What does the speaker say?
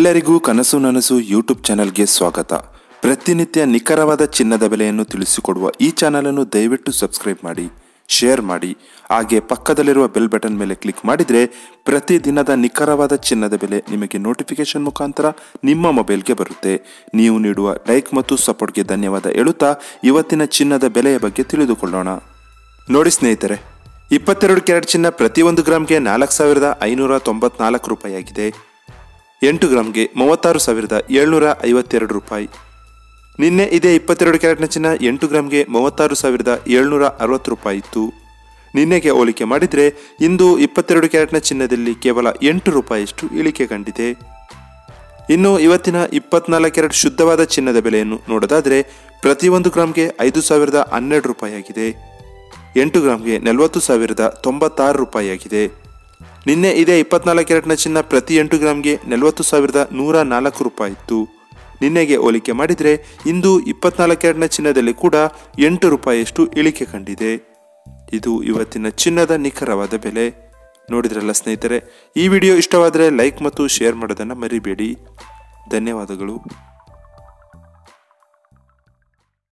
ಎಲ್ಲರಿಗೂ ಕನಸು ನನಸು ಯೂಟ್ಯೂಬ್ ಚಾನಲ್ಗೆ ಸ್ವಾಗತ ಪ್ರತಿನಿತ್ಯ ನಿಖರವಾದ ಚಿನ್ನದ ಬೆಲೆಯನ್ನು ತಿಳಿಸಿಕೊಡುವ ಈ ಚಾನಲನ್ನು ದಯವಿಟ್ಟು ಸಬ್ಸ್ಕ್ರೈಬ್ ಮಾಡಿ ಶೇರ್ ಮಾಡಿ ಹಾಗೆ ಪಕ್ಕದಲ್ಲಿರುವ ಬೆಲ್ ಬಟನ್ ಮೇಲೆ ಕ್ಲಿಕ್ ಮಾಡಿದರೆ ಪ್ರತಿದಿನದ ನಿಖರವಾದ ಚಿನ್ನದ ಬೆಲೆ ನಿಮಗೆ ನೋಟಿಫಿಕೇಶನ್ ಮುಖಾಂತರ ನಿಮ್ಮ ಮೊಬೈಲ್ಗೆ ಬರುತ್ತೆ ನೀವು ನೀಡುವ ಲೈಕ್ ಮತ್ತು ಸಪೋರ್ಟ್ಗೆ ಧನ್ಯವಾದ ಹೇಳುತ್ತಾ ಇವತ್ತಿನ ಚಿನ್ನದ ಬೆಲೆಯ ಬಗ್ಗೆ ತಿಳಿದುಕೊಳ್ಳೋಣ ನೋಡಿ ಸ್ನೇಹಿತರೆ ಇಪ್ಪತ್ತೆರಡು ಕ್ಯಾರೆಟ್ ಚಿನ್ನ ಪ್ರತಿಯೊಂದು ಗ್ರಾಮ್ಗೆ ನಾಲ್ಕು ಸಾವಿರದ ಐನೂರ ತೊಂಬತ್ನಾಲ್ಕು ರೂಪಾಯಿ ಆಗಿದೆ ಎಂಟು ಗ್ರಾಮ್ಗೆ ಮೂವತ್ತಾರು ಸಾವಿರದ ಏಳ್ನೂರ ಐವತ್ತೆರಡು ರೂಪಾಯಿ ನಿನ್ನೆ ಇದೇ ಇಪ್ಪತ್ತೆರಡು ಕ್ಯಾರೆಟ್ನ ಚಿನ್ನ ಎಂಟು ಗ್ರಾಮ್ಗೆ ಮೂವತ್ತಾರು ಸಾವಿರದ ಏಳ್ನೂರ ಅರವತ್ತು ರೂಪಾಯಿ ಇತ್ತು ನಿನ್ನೆಗೆ ಹೋಲಿಕೆ ಮಾಡಿದರೆ ಇಂದು ಇಪ್ಪತ್ತೆರಡು ಕ್ಯಾರೆಟ್ನ ಚಿನ್ನದಲ್ಲಿ ಕೇವಲ ಎಂಟು ರೂಪಾಯಿಯಷ್ಟು ಇಳಿಕೆ ಕಂಡಿದೆ ಇನ್ನು ಇವತ್ತಿನ ಇಪ್ಪತ್ನಾಲ್ಕು ಕ್ಯಾರೆಟ್ ಶುದ್ಧವಾದ ಚಿನ್ನದ ಬೆಲೆಯನ್ನು ನೋಡೋದಾದರೆ ಪ್ರತಿಯೊಂದು ಗ್ರಾಮ್ಗೆ ಐದು ಸಾವಿರದ ಹನ್ನೆರಡು ರೂಪಾಯಿ ಆಗಿದೆ ಎಂಟು ಗ್ರಾಮ್ಗೆ ನಲವತ್ತು ಸಾವಿರದ ತೊಂಬತ್ತಾರು ರೂಪಾಯಿ ಆಗಿದೆ ನಿನ್ನೆ ಇದೇ ಇಪ್ಪತ್ನಾಲ್ಕು ಕ್ಯಾರೆಟ್ನ ಚಿನ್ನ ಪ್ರತಿ ಎಂಟು ಗ್ರಾಮ್ಗೆ ನಲವತ್ತು ಸಾವಿರದ ನೂರ ನಾಲ್ಕು ರೂಪಾಯಿ ಇತ್ತು ನಿನ್ನೆಗೆ ಹೋಲಿಕೆ ಮಾಡಿದರೆ ಇಂದು ಇಪ್ಪತ್ನಾಲ್ಕು ಕ್ಯಾರೆಟ್ನ ಚಿನ್ನದಲ್ಲಿ ಕೂಡ ಎಂಟು ರೂಪಾಯಿಯಷ್ಟು ಇಳಿಕೆ ಕಂಡಿದೆ ಇದು ಇವತ್ತಿನ ಚಿನ್ನದ ನಿಖರವಾದ ಬೆಲೆ ನೋಡಿದ್ರಲ್ಲ ಸ್ನೇಹಿತರೆ ಈ ವಿಡಿಯೋ ಇಷ್ಟವಾದರೆ ಲೈಕ್ ಮತ್ತು ಶೇರ್ ಮಾಡೋದನ್ನು ಮರಿಬೇಡಿ ಧನ್ಯವಾದಗಳು